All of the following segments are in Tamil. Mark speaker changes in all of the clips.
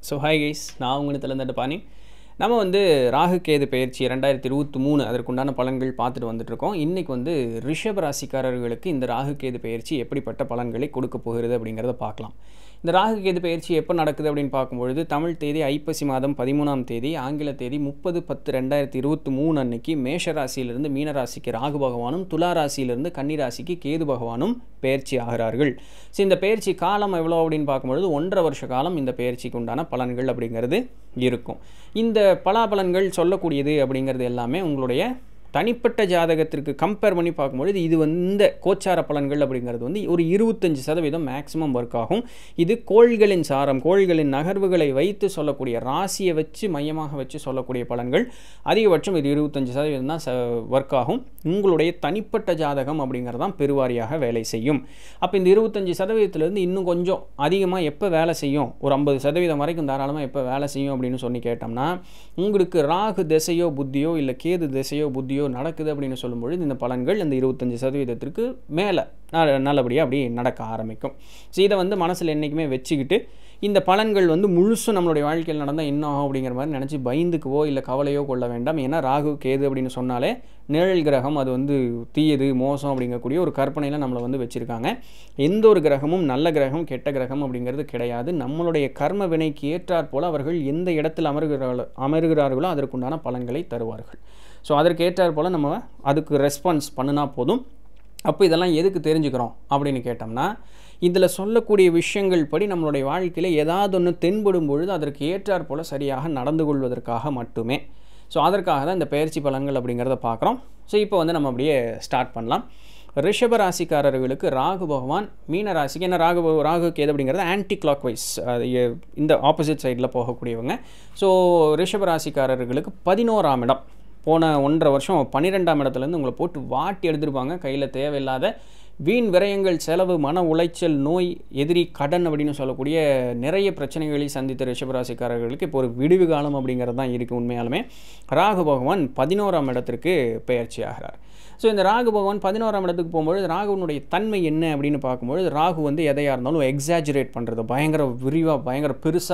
Speaker 1: ஸோ ஹாய் கைஸ் நான் உங்கள் தந்த பாணி நம்ம வந்து ராகு கேது பயிற்சி ரெண்டாயிரத்தி இருபத்தி மூணு அதற்குண்டான பலன்கள் பார்த்துட்டு வந்துட்டுருக்கோம் இன்றைக்கி வந்து ரிஷப ராசிக்காரர்களுக்கு இந்த ராகு கேது பயிற்சி எப்படிப்பட்ட பலன்களை கொடுக்க போகிறது அப்படிங்கிறத பார்க்கலாம் இந்த ராகு கேது பயிற்சி எப்போ நடக்குது அப்படின்னு பார்க்கும்பொழுது தமிழ் தேதி ஐப்பசி மாதம் பதிமூணாம் தேதி ஆங்கில தேதி முப்பது பத்து ரெண்டாயிரத்தி இருபத்தி மூணு அன்னைக்கு மேஷ ராசியிலிருந்து மீன ராசிக்கு ராகு பகவானும் துலா ராசியிலிருந்து கன்னி ராசிக்கு கேது பகவானும் பயிற்சி ஆகிறார்கள் ஸோ இந்த பயிற்சி காலம் எவ்வளோ அப்படின்னு பார்க்கும்பொழுது ஒன்றரை வருஷ காலம் இந்த பயிற்சிக்கு உண்டான பலன்கள் அப்படிங்கிறது இருக்கும் இந்த பலாபலன்கள் சொல்லக்கூடியது அப்படிங்கிறது எல்லாமே உங்களுடைய தனிப்பட்ட ஜாதகத்திற்கு கம்பேர் பண்ணி பார்க்கும்பொழுது இது வந்து இந்த கோச்சார பலன்கள் அப்படிங்கிறது வந்து ஒரு இருபத்தஞ்சு சதவீதம் மேக்ஸிமம் ஒர்க் ஆகும் இது கோள்களின் சாரம் கோள்களின் நகர்வுகளை வைத்து சொல்லக்கூடிய ராசியை வச்சு மையமாக வச்சு சொல்லக்கூடிய பலன்கள் அதிகபட்சம் இது இருபத்தஞ்சு சதவீதம் தான் ஒர்க் ஆகும் உங்களுடைய தனிப்பட்ட ஜாதகம் அப்படிங்கிறது தான் பெருவாரியாக வேலை செய்யும் அப்போ இந்த இருபத்தஞ்சி சதவீதத்துலேருந்து இன்னும் கொஞ்சம் அதிகமாக எப்போ வேலை செய்யும் ஒரு ஐம்பது சதவீதம் வரைக்கும் தாராளமாக எப்போ வேலை செய்யும் அப்படின்னு சொல்லி கேட்டோம்னா உங்களுக்கு ராகு திசையோ புத்தியோ இல்லை கேது திசையோ புத்தியோ நடக்குது அப்படின்னு சொல்லும்பொழுது இந்த பலன்கள் இந்த இருபத்தஞ்சி சதவீதத்திற்கு மேலே நல்லபடியாக அப்படி நடக்க ஆரம்பிக்கும் ஸோ இதை வந்து மனசில் என்றைக்குமே வச்சுக்கிட்டு இந்த பலன்கள் வந்து முழுசும் நம்மளுடைய வாழ்க்கையில் நடந்தால் என்ன ஆகும் அப்படிங்கிற மாதிரி நினச்சி பயந்துக்குவோ இல்லை கவலையோ கொள்ள வேண்டாம் ஏன்னா ராகு கேது அப்படின்னு சொன்னாலே நிழல் கிரகம் அது வந்து தீயது மோசம் அப்படிங்கக்கூடிய ஒரு கற்பனையில் நம்மளை வந்து வச்சுருக்காங்க எந்த ஒரு கிரகமும் நல்ல கிரகம் கெட்ட கிரகம் அப்படிங்கிறது கிடையாது நம்மளுடைய கர்ம வினைக்கு ஏற்றாற் போல் அவர்கள் எந்த இடத்தில் அமர்கிறார்களோ அமர்கிறார்களோ அதற்குண்டான பலன்களை தருவார்கள் ஸோ அதற்கு ஏற்றாற் போல் நம்ம அதுக்கு ரெஸ்பான்ஸ் பண்ணினா போதும் அப்போ இதெல்லாம் எதுக்கு தெரிஞ்சுக்கிறோம் அப்படின்னு கேட்டோம்னா இதில் சொல்லக்கூடிய விஷயங்கள் படி நம்மளுடைய வாழ்க்கையில் ஏதாவது ஒன்று தென்படும் பொழுது அதற்கு ஏற்றாற் போல் சரியாக நடந்து கொள்வதற்காக மட்டுமே ஸோ அதற்காக தான் இந்த பயிற்சி பலன்கள் அப்படிங்கிறத பார்க்குறோம் ஸோ இப்போ வந்து நம்ம அப்படியே ஸ்டார்ட் பண்ணலாம் ரிஷப ராசிக்காரர்களுக்கு ராகு பகவான் மீன ராசிக்கு என்ன ராகு ராகு கேது அப்படிங்கிறது ஆன்டி கிளாக் வைஸ் இந்த ஆப்போசிட் சைடில் போகக்கூடியவங்க ஸோ ரிஷப ராசிக்காரர்களுக்கு பதினோராம் இடம் போன ஒன்றரை வருஷம் பன்னிரெண்டாம் இடத்துலேருந்து உங்களை போட்டு வாட்டி எடுத்துருப்பாங்க கையில் தேவையில்லாத வீண் விரயங்கள் செலவு மன உளைச்சல் நோய் எதிரி கடன் அப்படின்னு சொல்லக்கூடிய நிறைய பிரச்சனைகளை சந்தித்த ரிஷபராசிக்காரர்களுக்கு இப்போ ஒரு விடுவு காலம் அப்படிங்கிறது தான் இருக்குது உண்மையாலுமே ராகு பகவான் பதினோராம் இடத்திற்கு பயிற்சி ஆகிறார் ஸோ இந்த ராகு பகவான் பதினோராம் இடத்துக்கு போகும்பொழுது ராகுவனுடைய தன்மை என்ன அப்படின்னு பார்க்கும்பொழுது ராகு வந்து எதையாக இருந்தாலும் எக்ஸாஜுரேட் பண்ணுறது பயங்கர விரிவாக பயங்கர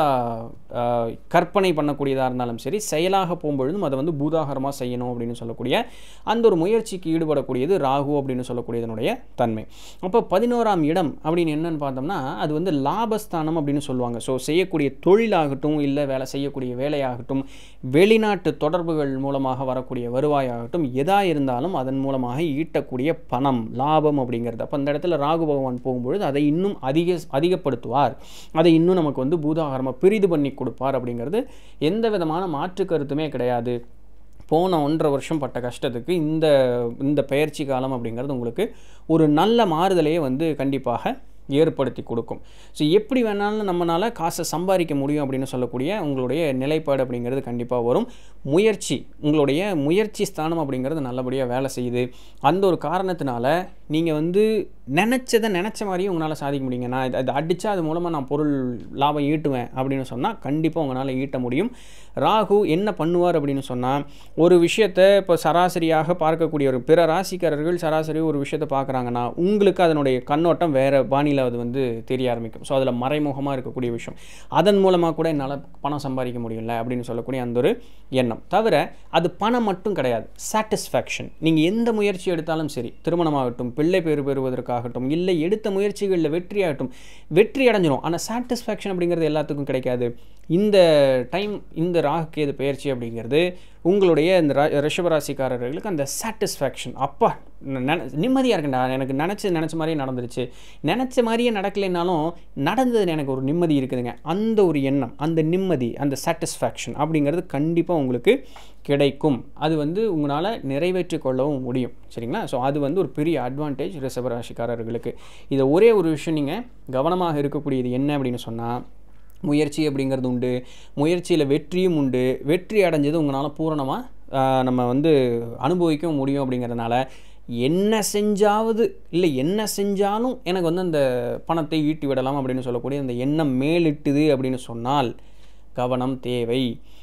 Speaker 1: பெருசாக கற்பனை பண்ணக்கூடியதாக இருந்தாலும் சரி செயலாக போகும்பொழுதும் அதை வந்து பூதாகரமாக செய்யணும் அப்படின்னு சொல்லக்கூடிய அந்த ஒரு முயற்சிக்கு ஈடுபடக்கூடியது ராகு அப்படின்னு சொல்லக்கூடியதனுடைய தன்மை அப்போ பதினோராம் இடம் அப்படின்னு என்னன்னு பார்த்தோம்னா அது வந்து லாபஸ்தானம் அப்படின்னு சொல்லுவாங்க ஸோ செய்யக்கூடிய தொழிலாகட்டும் இல்லை வேலை செய்யக்கூடிய வேலையாகட்டும் வெளிநாட்டு தொடர்புகள் மூலமாக வரக்கூடிய வருவாயாகட்டும் எதாக இருந்தாலும் அதன் மூலம் மூலமாக ஈட்டக்கூடிய பணம் லாபம் அப்படிங்கிறது அப்போ அந்த இடத்துல ராகு பகவான் போகும்பொழுது அதை இன்னும் அதிக அதிகப்படுத்துவார் அதை இன்னும் நமக்கு வந்து பூதாகரமாக பிரிது பண்ணி கொடுப்பார் அப்படிங்கிறது எந்த விதமான மாற்று கருத்துமே கிடையாது போன ஒன்றரை வருஷம் பட்ட கஷ்டத்துக்கு இந்த இந்த பயிற்சி காலம் அப்படிங்கிறது உங்களுக்கு ஒரு நல்ல மாறுதலையே வந்து கண்டிப்பாக ஏற்படுத்தி கொடுக்கும் ஸோ எப்படி வேணாலும் நம்மளால் காசை சம்பாதிக்க முடியும் அப்படின்னு சொல்லக்கூடிய உங்களுடைய நிலைப்பாடு அப்படிங்கிறது கண்டிப்பாக வரும் முயற்சி உங்களுடைய முயற்சி ஸ்தானம் அப்படிங்கிறது நல்லபடியாக வேலை செய்யுது அந்த ஒரு காரணத்தினால நீங்கள் வந்து நினச்சதை நினச்ச மாதிரியே உங்களால் சாதிக்க முடியுங்க நான் இது அடித்தா அது மூலமாக நான் பொருள் லாபம் ஈட்டுவேன் அப்படின்னு சொன்னால் கண்டிப்பாக உங்களால் ஈட்ட முடியும் ராகு என்ன பண்ணுவார் அப்படின்னு சொன்னால் ஒரு விஷயத்தை இப்போ சராசரியாக பார்க்கக்கூடிய ஒரு பிற ராசிக்காரர்கள் சராசரி ஒரு விஷயத்தை பார்க்குறாங்கன்னா உங்களுக்கு அதனுடைய கண்ணோட்டம் வேறு பாணியில் அது வந்து தெரிய ஆரம்பிக்கும் ஸோ அதில் மறைமுகமாக இருக்கக்கூடிய விஷயம் அதன் மூலமாக கூட என்னால் பணம் சம்பாதிக்க முடியல அப்படின்னு சொல்லக்கூடிய அந்த ஒரு எண்ணம் தவிர அது பணம் மட்டும் கிடையாது சாட்டிஸ்ஃபேக்ஷன் நீங்கள் எந்த முயற்சி எடுத்தாலும் சரி திருமணமாகட்டும் பிள்ளை பேர் பெறுவதற்காகட்டும் இல்லை எடுத்த முயற்சிகளில் வெற்றியாகட்டும் வெற்றி அடைஞ்சிடும் ஆனால் சாட்டிஸ்ஃபேக்ஷன் அப்படிங்கிறது எல்லாத்துக்கும் கிடைக்காது இந்த டைம் இந்த ராகு கேது பயிற்சி அப்படிங்கிறது உங்களுடைய இந்த ரிஷபராசிக்காரர்களுக்கு அந்த சாட்டிஸ்ஃபேக்ஷன் அப்பா நிம்மதியாக இருக்குண்டா எனக்கு நினச்சி நினச்ச மாதிரியே நடந்துருச்சு நினச்ச மாதிரியே நடக்கலைனாலும் நடந்தது எனக்கு ஒரு நிம்மதி இருக்குதுங்க அந்த ஒரு எண்ணம் அந்த நிம்மதி அந்த சாட்டிஸ்ஃபேக்ஷன் அப்படிங்கிறது கண்டிப்பாக உங்களுக்கு கிடைக்கும் அது வந்து உங்களால் நிறைவேற்றி கொள்ளவும் முடியும் சரிங்களா ஸோ அது வந்து ஒரு பெரிய அட்வான்டேஜ் ரிஷபராசிக்காரர்களுக்கு இதை ஒரே ஒரு விஷயம் நீங்கள் கவனமாக இருக்கக்கூடியது என்ன அப்படின்னு சொன்னால் முயற்சி அப்படிங்கிறது உண்டு முயற்சியில் வெற்றியும் உண்டு வெற்றி அடைஞ்சது உங்களால் பூரணமாக நம்ம வந்து அனுபவிக்கவும் முடியும் அப்படிங்கிறதுனால என்ன செஞ்சாவது இல்லை என்ன செஞ்சாலும் எனக்கு வந்து அந்த பணத்தை ஈட்டி விடலாம் அப்படின்னு சொல்லக்கூடிய அந்த எண்ணம் மேலிட்டுது அப்படின்னு சொன்னால் கவனம் தேவை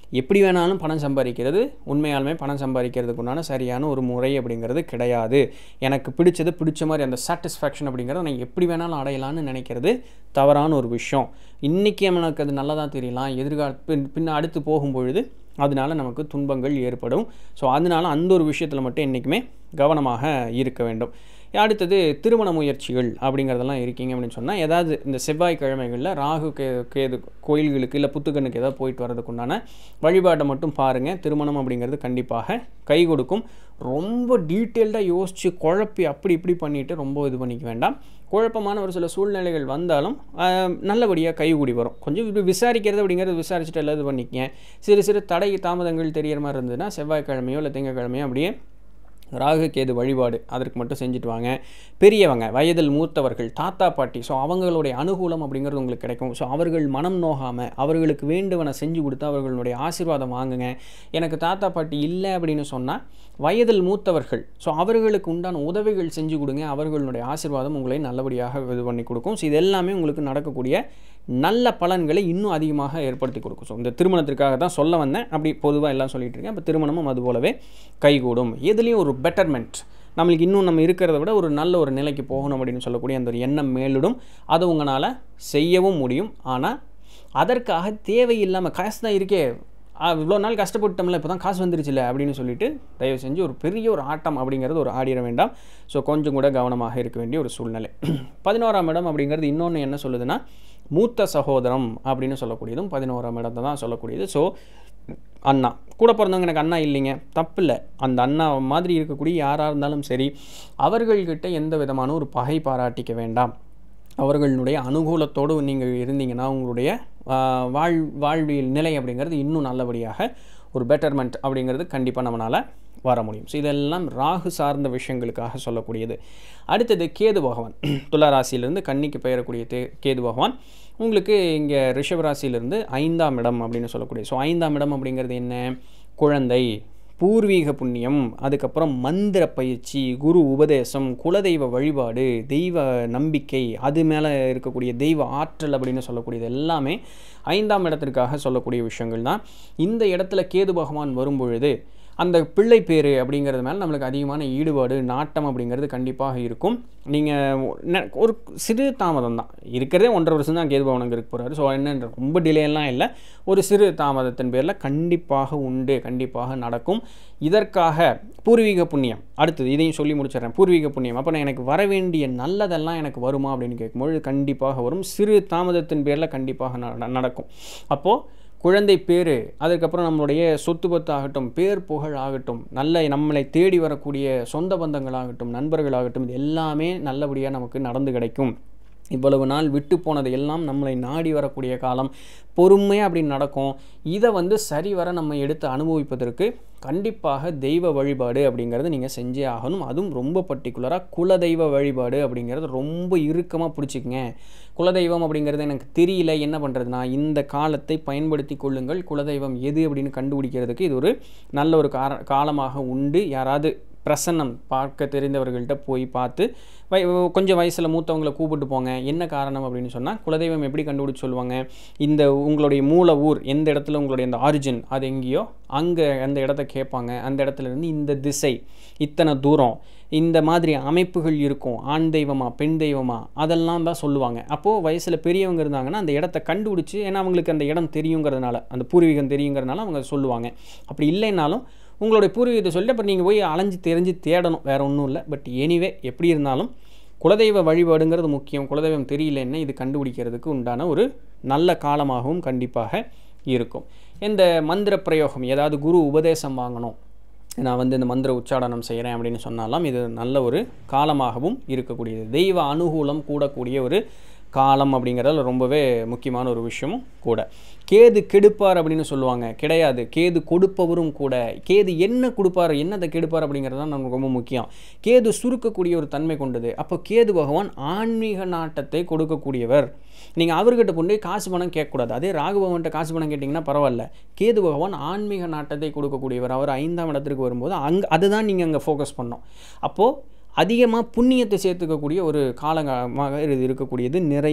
Speaker 1: எப்படி வேணாலும் பணம் சம்பாதிக்கிறது உண்மையாலுமே பணம் சம்பாதிக்கிறதுக்கு உண்டான சரியான ஒரு முறை அப்படிங்கிறது கிடையாது எனக்கு பிடிச்சது பிடிச்ச மாதிரி அந்த சாட்டிஸ்ஃபேக்ஷன் அப்படிங்கிறத நான் எப்படி வேணாலும் அடையலாம்னு நினைக்கிறது தவறான ஒரு விஷயம் இன்றைக்கி எனக்கு அது நல்லதாக தெரியலாம் எதிர்கால பின் பின்ன அடுத்து போகும்பொழுது அதனால நமக்கு துன்பங்கள் ஏற்படும் ஸோ அதனால அந்த ஒரு விஷயத்தில் மட்டும் என்றைக்குமே கவனமாக இருக்க வேண்டும் அடுத்தது திருமண முயற்சிகள் அப்படிங்கிறதெல்லாம் இருக்கீங்க அப்படின்னு சொன்னால் ஏதாவது இந்த செவ்வாய்க்கிழமைகளில் ராகு கே கேது கோயில்களுக்கு இல்லை புத்துக்கண்ணுக்கு ஏதாவது போயிட்டு வரதுக்குண்டான வழிபாட்டை மட்டும் பாருங்கள் திருமணம் அப்படிங்கிறது கண்டிப்பாக கை கொடுக்கும் ரொம்ப டீட்டெயில்டாக யோசித்து குழப்பி அப்படி இப்படி பண்ணிவிட்டு ரொம்ப இது பண்ணிக்க வேண்டாம் குழப்பமான ஒரு சில சூழ்நிலைகள் வந்தாலும் ஆஹ், நல்லபடியாக கைகூடி வரும் கொஞ்சம் இப்படி விசாரிக்கிறது அப்படிங்கிறது விசாரிச்சுட்டு எல்லாம் இது பண்ணிக்கங்க சிறு சிறு தடை தாமதங்கள் தெரியிற மாதிரி இருந்ததுன்னா செவ்வாய்க்கிழமையோ இல்லை திங்கக்கிழமையோ அப்படியே ராகு கேது வழிபாடு அதற்கு மட்டும் செஞ்சுட்டு வாங்க பெரியவங்க வயதில் மூத்தவர்கள் தாத்தா பாட்டி ஸோ அவங்களுடைய அனுகூலம் அப்படிங்கிறது உங்களுக்கு கிடைக்கும் ஸோ அவர்கள் மனம் நோகாமல் அவர்களுக்கு வேண்டுவன செஞ்சு கொடுத்து அவர்களுடைய ஆசீர்வாதம் வாங்குங்க எனக்கு தாத்தா பாட்டி இல்லை அப்படின்னு சொன்னால் வயதில் மூத்தவர்கள் ஸோ அவர்களுக்கு உண்டான உதவிகள் செஞ்சு கொடுங்க அவர்களுடைய ஆசீர்வாதம் உங்களை நல்லபடியாக இது பண்ணி கொடுக்கும் ஸோ இது எல்லாமே உங்களுக்கு நடக்கக்கூடிய நல்ல பலன்களை இன்னும் அதிகமாக ஏற்படுத்தி கொடுக்கும் ஸோ இந்த திருமணத்திற்காக தான் சொல்ல வந்தேன் அப்படி பொதுவாக எல்லாம் சொல்லிட்டு இருக்கேன் அப்போ திருமணமும் அது போலவே கைகூடும் எதுலேயும் ஒரு பெட்டர்மெண்ட் நம்மளுக்கு இன்னும் நம்ம இருக்கிறத விட ஒரு நல்ல ஒரு நிலைக்கு போகணும் அப்படின்னு சொல்லக்கூடிய அந்த ஒரு எண்ணம் மேலிடும் அதை உங்களால் செய்யவும் முடியும் ஆனால் அதற்காக தேவையில்லாமல் காசு தான் இருக்கே இவ்வளோ நாள் கஷ்டப்பட்டோம்ல இப்போ தான் காசு வந்துருச்சுல அப்படின்னு சொல்லிட்டு தயவு செஞ்சு ஒரு பெரிய ஒரு ஆட்டம் அப்படிங்கிறது ஒரு ஆடிட வேண்டாம் ஸோ கொஞ்சம் கூட கவனமாக இருக்க வேண்டிய ஒரு சூழ்நிலை பதினோராம் இடம் அப்படிங்கிறது இன்னொன்று என்ன சொல்லுதுன்னா மூத்த சகோதரம் அப்படின்னு சொல்லக்கூடியதும் பதினோராம் இடத்தை தான் சொல்லக்கூடியது ஸோ அண்ணா கூட பிறந்தவங்க எனக்கு அண்ணா இல்லைங்க தப்பில்லை அந்த அண்ணா மாதிரி இருக்கக்கூடிய யாராக இருந்தாலும் சரி அவர்கள்கிட்ட எந்த விதமான ஒரு பகை பாராட்டிக்க வேண்டாம் அவர்களுடைய அனுகூலத்தோடு நீங்கள் இருந்தீங்கன்னா உங்களுடைய ஆஹ், வாழ் வாழ்வியல் நிலை அப்படிங்கிறது இன்னும் நல்லபடியாக ஒரு பெட்டர்மெண்ட் அப்படிங்கிறது கண்டிப்பாக நம்மளால் வர முடியும் ஸோ இதெல்லாம் ராகு சார்ந்த விஷயங்களுக்காக சொல்லக்கூடியது அடுத்தது கேது பகவான் துலா ராசியிலிருந்து கன்னிக்கு பெயரக்கூடிய தே கேது பகவான் உங்களுக்கு இங்கே ரிஷபராசியிலிருந்து ஐந்தாம் இடம் அப்படின்னு சொல்லக்கூடிய ஸோ ஐந்தாம் இடம் அப்படிங்கிறது என்ன குழந்தை பூர்வீக புண்ணியம் அதுக்கப்புறம் மந்திர பயிற்சி குரு உபதேசம் குலதெய்வ வழிபாடு தெய்வ நம்பிக்கை அது மேலே இருக்கக்கூடிய தெய்வ ஆற்றல் அப்படின்னு சொல்லக்கூடியது எல்லாமே ஐந்தாம் இடத்திற்காக சொல்லக்கூடிய விஷயங்கள் தான் இந்த இடத்துல கேது பகவான் வரும்பொழுது அந்த பிள்ளை பேர் அப்படிங்கிறது மேலே நம்மளுக்கு அதிகமான ஈடுபாடு நாட்டம் அப்படிங்கிறது கண்டிப்பாக இருக்கும் நீங்கள் ஒரு சிறு தாமதம் தான் இருக்கிறதே ஒன்றரை வருஷம் தான் கேது பவனுக்கு இருக்க போகிறாரு ஸோ என்ன ரொம்ப டிலேலாம் இல்லை ஒரு சிறு தாமதத்தின் பேரில் கண்டிப்பாக உண்டு கண்டிப்பாக நடக்கும் இதற்காக பூர்வீக புண்ணியம் அடுத்தது இதையும் சொல்லி முடிச்சிடுறேன் பூர்வீக புண்ணியம் அப்போ நான் எனக்கு வர வேண்டிய நல்லதெல்லாம் எனக்கு வருமா அப்படின்னு கேட்கும்பொழுது கண்டிப்பாக வரும் சிறு தாமதத்தின் பேரில் கண்டிப்பாக நட- நடக்கும் அப்போது குழந்தை பேர் அதுக்கப்புறம் நம்மளுடைய சொத்து பத்து ஆகட்டும் பேர் புகழ் ஆகட்டும் நல்ல நம்மளை தேடி வரக்கூடிய சொந்த பந்தங்களாகட்டும் நண்பர்களாகட்டும் இது எல்லாமே நல்லபடியாக நமக்கு நடந்து கிடைக்கும் இவ்வளவு நாள் விட்டு போனது எல்லாம் நம்மளை நாடி வரக்கூடிய காலம் பொறுமையாக அப்படி நடக்கும் இதை வந்து சரிவர நம்ம எடுத்து அனுபவிப்பதற்கு கண்டிப்பாக தெய்வ வழிபாடு அப்படிங்கிறது நீங்கள் செஞ்சே ஆகணும் அதுவும் ரொம்ப பர்டிகுலராக குலதெய்வ வழிபாடு அப்படிங்கிறது ரொம்ப இறுக்கமாக பிடிச்சிக்கங்க குலதெய்வம் அப்படிங்கிறது எனக்கு தெரியல என்ன பண்ணுறதுனா இந்த காலத்தை பயன்படுத்தி கொள்ளுங்கள் குலதெய்வம் எது அப்படின்னு கண்டுபிடிக்கிறதுக்கு இது ஒரு நல்ல ஒரு கார காலமாக உண்டு யாராவது பிரசன்னம் பார்க்க தெரிந்தவர்கள்ட்ட போய் பார்த்து வய கொஞ்சம் வயசில் மூத்தவங்களை கூப்பிட்டு போங்க என்ன காரணம் அப்படின்னு சொன்னால் குலதெய்வம் எப்படி கண்டுபிடிச்சு சொல்லுவாங்க இந்த உங்களுடைய மூல ஊர் எந்த இடத்துல உங்களுடைய இந்த ஆரிஜின் அது எங்கேயோ அங்கே அந்த இடத்த கேட்பாங்க அந்த இடத்துல இருந்து இந்த திசை இத்தனை தூரம் இந்த மாதிரி அமைப்புகள் இருக்கும் ஆண் தெய்வமா பெண் தெய்வமா அதெல்லாம் தான் சொல்லுவாங்க அப்போது வயசில் பெரியவங்க இருந்தாங்கன்னா அந்த இடத்த கண்டுபிடிச்சி ஏன்னா அவங்களுக்கு அந்த இடம் தெரியுங்கிறதுனால அந்த பூர்வீகம் தெரியுங்கிறதுனால அவங்க சொல்லுவாங்க அப்படி இல்லைனாலும் உங்களுடைய பூர்வீகத்தை சொல்லிட்டு அப்புறம் நீங்கள் போய் அலைஞ்சு தெரிஞ்சு தேடணும் வேறு ஒன்றும் இல்லை பட் எனிவே எப்படி இருந்தாலும் குலதெய்வ வழிபாடுங்கிறது முக்கியம் குலதெய்வம் தெரியலன்னா இது கண்டுபிடிக்கிறதுக்கு உண்டான ஒரு நல்ல காலமாகவும் கண்டிப்பாக இருக்கும் இந்த மந்திர பிரயோகம் ஏதாவது குரு உபதேசம் வாங்கணும் நான் வந்து இந்த மந்திர உச்சாடனம் செய்கிறேன் அப்படின்னு சொன்னாலும் இது நல்ல ஒரு காலமாகவும் இருக்கக்கூடியது தெய்வ அனுகூலம் கூடக்கூடிய ஒரு காலம் அப்படிங்கிறதுல ரொம்பவே முக்கியமான ஒரு விஷயமும் கூட கேது கெடுப்பார் அப்படின்னு சொல்லுவாங்க கிடையாது கேது கொடுப்பவரும் கூட கேது என்ன கொடுப்பார் என்னதை கெடுப்பார் அப்படிங்கிறது தான் நமக்கு ரொம்ப முக்கியம் கேது சுருக்கக்கூடிய ஒரு தன்மை கொண்டது அப்போ கேது பகவான் ஆன்மீக நாட்டத்தை கொடுக்கக்கூடியவர் நீங்கள் அவர்கிட்ட கொண்டு போய் காசு பணம் கேட்கக்கூடாது அதே ராகு பகவான்கிட்ட காசு பணம் கேட்டிங்கன்னா பரவாயில்ல கேது பகவான் ஆன்மீக நாட்டத்தை கொடுக்கக்கூடியவர் அவர் ஐந்தாம் இடத்திற்கு வரும்போது அங்கே அதுதான் நீங்கள் அங்கே ஃபோக்கஸ் பண்ணோம் அப்போது அதிகமாக புண்ணியத்தை சேர்த்துக்கக்கூடிய ஒரு காலமாக இது இருக்கக்கூடியது நிறைய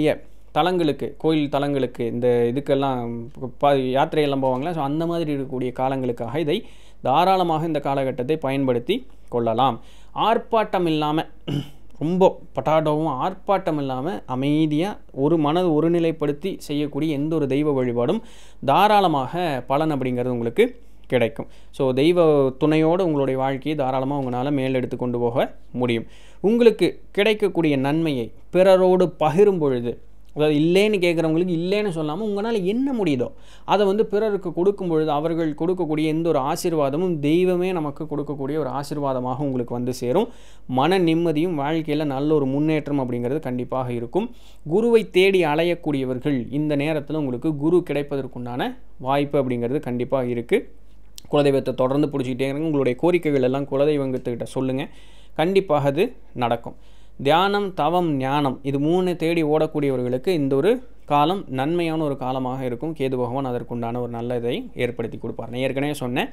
Speaker 1: தலங்களுக்கு கோயில் தலங்களுக்கு இந்த இதுக்கெல்லாம் ப யாத்திரையெல்லாம் போவாங்களா ஸோ அந்த மாதிரி இருக்கக்கூடிய காலங்களுக்காக இதை தாராளமாக இந்த காலகட்டத்தை பயன்படுத்தி கொள்ளலாம் ஆர்ப்பாட்டம் இல்லாமல் ரொம்ப பட்டாடவும் ஆர்ப்பாட்டம் இல்லாமல் அமைதியாக ஒரு மனது ஒருநிலைப்படுத்தி செய்யக்கூடிய எந்த ஒரு தெய்வ வழிபாடும் தாராளமாக பலன் அப்படிங்கிறது உங்களுக்கு கிடைக்கும் ஸோ தெய்வ துணையோடு உங்களுடைய வாழ்க்கையை தாராளமாக உங்களால் மேலெடுத்து கொண்டு போக முடியும் உங்களுக்கு கிடைக்கக்கூடிய நன்மையை பிறரோடு பகிரும் பொழுது அதாவது இல்லைன்னு கேட்குறவங்களுக்கு இல்லைன்னு சொல்லாமல் உங்களால் என்ன முடியுதோ அதை வந்து பிறருக்கு கொடுக்கும் பொழுது அவர்கள் கொடுக்கக்கூடிய எந்த ஒரு ஆசீர்வாதமும் தெய்வமே நமக்கு கொடுக்கக்கூடிய ஒரு ஆசீர்வாதமாக உங்களுக்கு வந்து சேரும் மன நிம்மதியும் வாழ்க்கையில் நல்ல ஒரு முன்னேற்றம் அப்படிங்கிறது கண்டிப்பாக இருக்கும் குருவை தேடி அலையக்கூடியவர்கள் இந்த நேரத்தில் உங்களுக்கு குரு கிடைப்பதற்குண்டான வாய்ப்பு அப்படிங்கிறது கண்டிப்பாக இருக்குது குலதெய்வத்தை தொடர்ந்து பிடிச்சிக்கிட்டே இருங்க உங்களுடைய கோரிக்கைகள் எல்லாம் குலதெய்வங்கத்துக்கிட்ட சொல்லுங்கள் கண்டிப்பாக அது நடக்கும் தியானம் தவம் ஞானம் இது மூணு தேடி ஓடக்கூடியவர்களுக்கு இந்த ஒரு காலம் நன்மையான ஒரு காலமாக இருக்கும் கேது பகவான் அதற்குண்டான ஒரு நல்ல இதை ஏற்படுத்தி கொடுப்பார் நான் ஏற்கனவே சொன்னேன்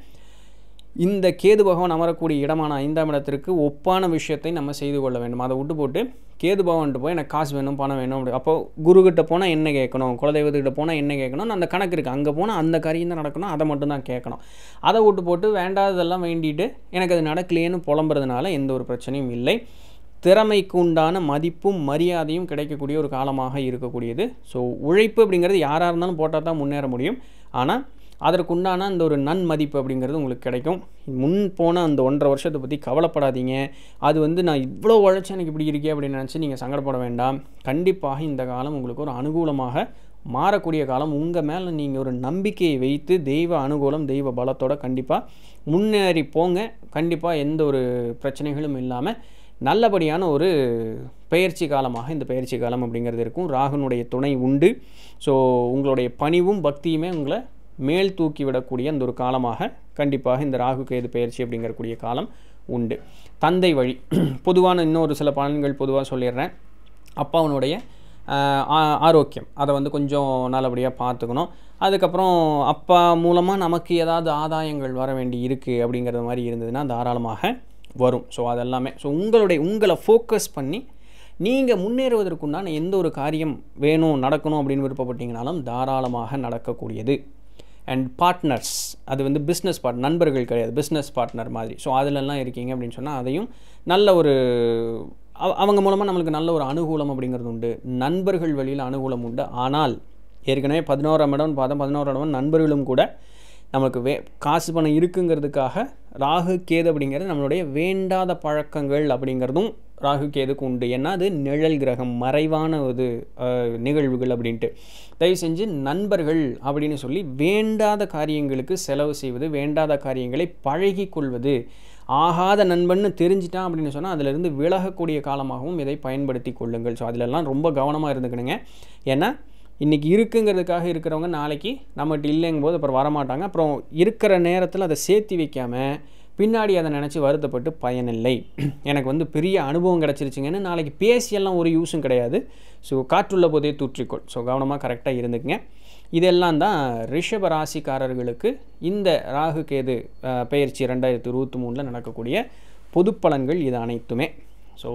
Speaker 1: இந்த கேது பகவான் அமரக்கூடிய இடமான ஐந்தாம் இடத்திற்கு ஒப்பான விஷயத்தை நம்ம செய்து கொள்ள வேண்டும் அதை விட்டு போட்டு கேது பகவான்ட்டு போய் எனக்கு காசு வேணும் பணம் வேணும் அப்படி அப்போ குருக்கிட்ட போனால் என்ன கேட்கணும் குலதெய்வத்துக்கிட்ட போனால் என்ன கேட்கணும் அந்த கணக்கு இருக்குது அங்கே போனால் அந்த காரியம் தான் நடக்கணும் அதை மட்டும் தான் கேட்கணும் அதை விட்டு போட்டு வேண்டாததெல்லாம் வேண்டிட்டு எனக்கு அது நடக்கலையேன்னு புலம்புறதுனால எந்த ஒரு பிரச்சனையும் இல்லை திறமைக்கு உண்டான மதிப்பும் மரியாதையும் கிடைக்கக்கூடிய ஒரு காலமாக இருக்கக்கூடியது ஸோ உழைப்பு அப்படிங்கிறது யாராக இருந்தாலும் போட்டால் தான் முன்னேற முடியும் ஆனால் அதற்குண்டான அந்த ஒரு நன்மதிப்பு அப்படிங்கிறது உங்களுக்கு கிடைக்கும் முன் போன அந்த ஒன்றரை வருஷத்தை பற்றி கவலைப்படாதீங்க அது வந்து நான் இவ்வளோ உழைச்சி எனக்கு இப்படி இருக்கே அப்படின்னு நினச்சி நீங்கள் சங்கடப்பட வேண்டாம் கண்டிப்பாக இந்த காலம் உங்களுக்கு ஒரு அனுகூலமாக மாறக்கூடிய காலம் உங்கள் மேலே நீங்கள் ஒரு நம்பிக்கையை வைத்து தெய்வ அனுகூலம் தெய்வ பலத்தோட கண்டிப்பாக முன்னேறி போங்க கண்டிப்பாக எந்த ஒரு பிரச்சனைகளும் இல்லாமல் நல்லபடியான ஒரு பயிற்சி காலமாக இந்த பயிற்சி காலம் அப்படிங்கிறது இருக்கும் ராகுனுடைய துணை உண்டு ஸோ உங்களுடைய பணிவும் பக்தியுமே உங்களை மேல் தூக்கி விடக்கூடிய அந்த ஒரு காலமாக கண்டிப்பாக இந்த ராகு கேது பயிற்சி அப்படிங்கக்கூடிய காலம் உண்டு தந்தை வழி பொதுவான இன்னொரு சில பலன்கள் பொதுவாக சொல்லிடுறேன் அப்பாவனுடைய ஆரோக்கியம் அதை வந்து கொஞ்சம் நல்லபடியாக பார்த்துக்கணும் அதுக்கப்புறம் அப்பா மூலமாக நமக்கு ஏதாவது ஆதாயங்கள் வர வேண்டி இருக்குது அப்படிங்கிறது மாதிரி இருந்ததுன்னா தாராளமாக வரும் ஸோ அதெல்லாமே ஸோ உங்களுடைய உங்களை ஃபோக்கஸ் பண்ணி நீங்கள் முன்னேறுவதற்குண்டான எந்த ஒரு காரியம் வேணும் நடக்கணும் அப்படின்னு விருப்பப்பட்டீங்கனாலும் தாராளமாக நடக்கக்கூடியது அண்ட் பார்ட்னர்ஸ் அது வந்து பிஸ்னஸ் பார்ட் நண்பர்கள் கிடையாது பிஸ்னஸ் பார்ட்னர் மாதிரி ஸோ அதிலெல்லாம் இருக்கீங்க அப்படின்னு சொன்னால் அதையும் நல்ல ஒரு அவங்க மூலமாக நம்மளுக்கு நல்ல ஒரு அனுகூலம் அப்படிங்கிறது உண்டு நண்பர்கள் வழியில் அனுகூலம் உண்டு ஆனால் ஏற்கனவே பதினோராம் இடம் பார்த்தா பதினோராம் இடம் நண்பர்களும் கூட நமக்கு வே காசு பணம் இருக்குங்கிறதுக்காக ராகு கேது அப்படிங்கிறது நம்மளுடைய வேண்டாத பழக்கங்கள் அப்படிங்கிறதும் ராகு கேதுக்கு உண்டு ஏன்னா அது நிழல் கிரகம் மறைவான ஒரு நிகழ்வுகள் அப்படின்ட்டு தயவு செஞ்சு நண்பர்கள் அப்படின்னு சொல்லி வேண்டாத காரியங்களுக்கு செலவு செய்வது வேண்டாத காரியங்களை பழகி கொள்வது ஆகாத நண்பன்னு தெரிஞ்சிட்டான் அப்படின்னு சொன்னால் அதிலிருந்து விலகக்கூடிய காலமாகவும் இதை பயன்படுத்தி கொள்ளுங்கள் ஸோ அதிலெல்லாம் ரொம்ப கவனமாக இருந்துக்கணுங்க ஏன்னா இன்றைக்கி இருக்குங்கிறதுக்காக இருக்கிறவங்க நாளைக்கு நம்மகிட்ட இல்லைங்கும் போது அப்புறம் வரமாட்டாங்க அப்புறம் இருக்கிற நேரத்தில் அதை சேர்த்தி வைக்காமல் பின்னாடி அதை நினச்சி வருத்தப்பட்டு பயனில்லை எனக்கு வந்து பெரிய அனுபவம் கிடச்சிருச்சுங்கன்னு நாளைக்கு பேசியெல்லாம் ஒரு யூஸும் கிடையாது ஸோ காற்றுள்ள போதே தூற்றிக்கொள் ஸோ கவனமாக கரெக்டாக இருந்துக்குங்க இதெல்லாம் தான் ரிஷப ராசிக்காரர்களுக்கு இந்த ராகு கேது பெயர்ச்சி ரெண்டாயிரத்தி இருபத்தி மூணில் நடக்கக்கூடிய பொது பலன்கள் இது அனைத்துமே ஸோ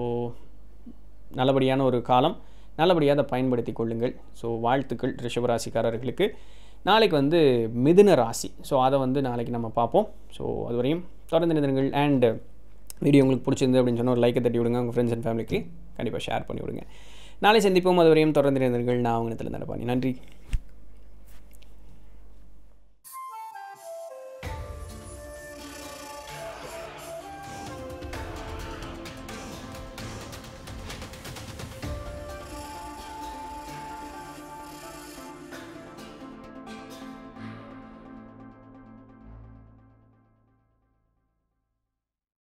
Speaker 1: நல்லபடியான ஒரு காலம் நல்லபடியாக அதை பயன்படுத்தி கொள்ளுங்கள் ஸோ வாழ்த்துக்கள் ரிஷபராசிக்காரர்களுக்கு நாளைக்கு வந்து மிதுன ராசி ஸோ அதை வந்து நாளைக்கு நம்ம பார்ப்போம் ஸோ அது வரையும் தொடர்ந்து நிறுங்கள் அண்ட் வீடியோ உங்களுக்கு பிடிச்சிருந்து அப்படின்னு சொன்னால் ஒரு லைக்கை தட்டி விடுங்க உங்கள் ஃப்ரெண்ட்ஸ் அண்ட் ஃபேமிலிக்கு கண்டிப்பாக ஷேர் பண்ணி விடுங்க நாளை சந்திப்போம் அது வரையும் தொடர்ந்து நிறுங்கள் நான் அவங்க நடப்பானி நன்றி